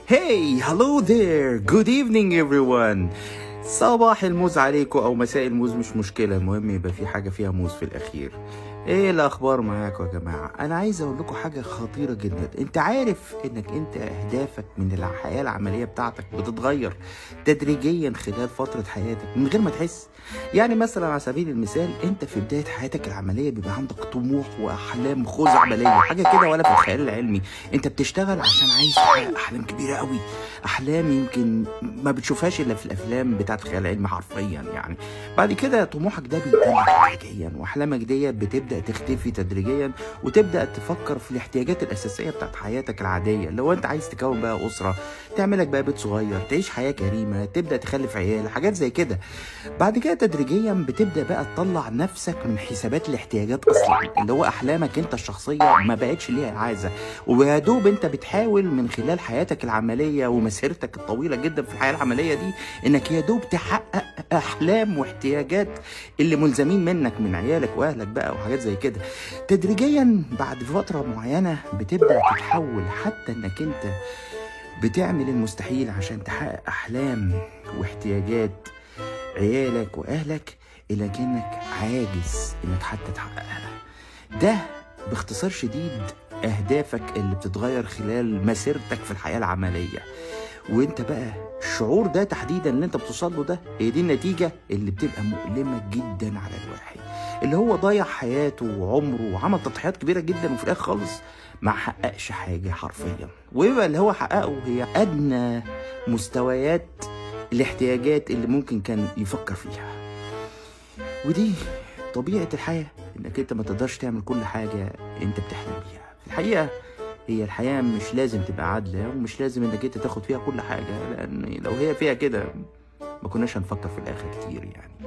Hey, hello there. Good evening everyone. صباح الموز عليكم او مساء الموز مش مشكلة المهم يبقى في حاجة فيها موز في الاخير ايه الاخبار معاكم يا جماعة انا عايز اقول لكم حاجة خطيرة جدا انت عارف انك انت اهدافك من الحياة العملية بتاعتك بتتغير تدريجيا خلال فترة حياتك من غير ما تحس يعني مثلا على سبيل المثال انت في بداية حياتك العملية بيبقى عندك طموح واحلام خزعبلية حاجة كده ولا في الخيال العلمي انت بتشتغل عشان عايز تحقق احلام كبيرة قوي احلام يمكن ما بتشوفهاش الا في الافلام بتاعت الخيال العلمي حرفيا يعني بعد كده طموحك ده بيقل تدريجيا واحلامك دي بتبدا تختفي تدريجيا وتبدا تفكر في الاحتياجات الاساسيه بتاعت حياتك العاديه لو انت عايز تكون بقى اسره تعملك بقى بيت صغير تعيش حياه كريمه تبدا تخلف عيال حاجات زي كده بعد كده تدريجيا بتبدا بقى تطلع نفسك من حسابات الاحتياجات اصلا اللي هو احلامك انت الشخصيه ما بقتش ليها عايزه ويا دوب انت بتحاول من خلال حياتك العمليه ومسيرتك الطويله جدا في الحياه العمليه دي انك يا دوب تحقق احلام واحتياجات اللي ملزمين منك من عيالك واهلك بقى وحاجات زي كده تدريجيا بعد فتره معينه بتبدا تتحول حتى انك انت بتعمل المستحيل عشان تحقق احلام واحتياجات عيالك واهلك الى كانك عاجز انك حتى تحققها ده باختصار شديد اهدافك اللي بتتغير خلال مسيرتك في الحياه العمليه وانت بقى الشعور ده تحديدا اللي انت بتوصل له ده هي دي النتيجه اللي بتبقى مؤلمه جدا على الواحد اللي هو ضيع حياته وعمره وعمل تضحيات كبيره جدا وفي الاخر خالص ما حققش حاجه حرفيا ويبقى اللي هو حققه هي ادنى مستويات الاحتياجات اللي ممكن كان يفكر فيها ودي طبيعه الحياه انك انت ما تقدرش تعمل كل حاجه انت بتحلم بيها في الحقيقه هي الحياة مش لازم تبقى عادلة ومش لازم انك انت تاخد فيها كل حاجة لان لو هي فيها كده ما كناش هنفكر في الاخر كتير يعني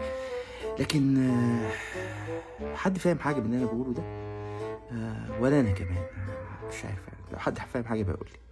لكن آه، حد فاهم حاجة من اللي انا بقوله ده آه، ولا انا كمان مش عارف لو حد فاهم حاجة بقول لي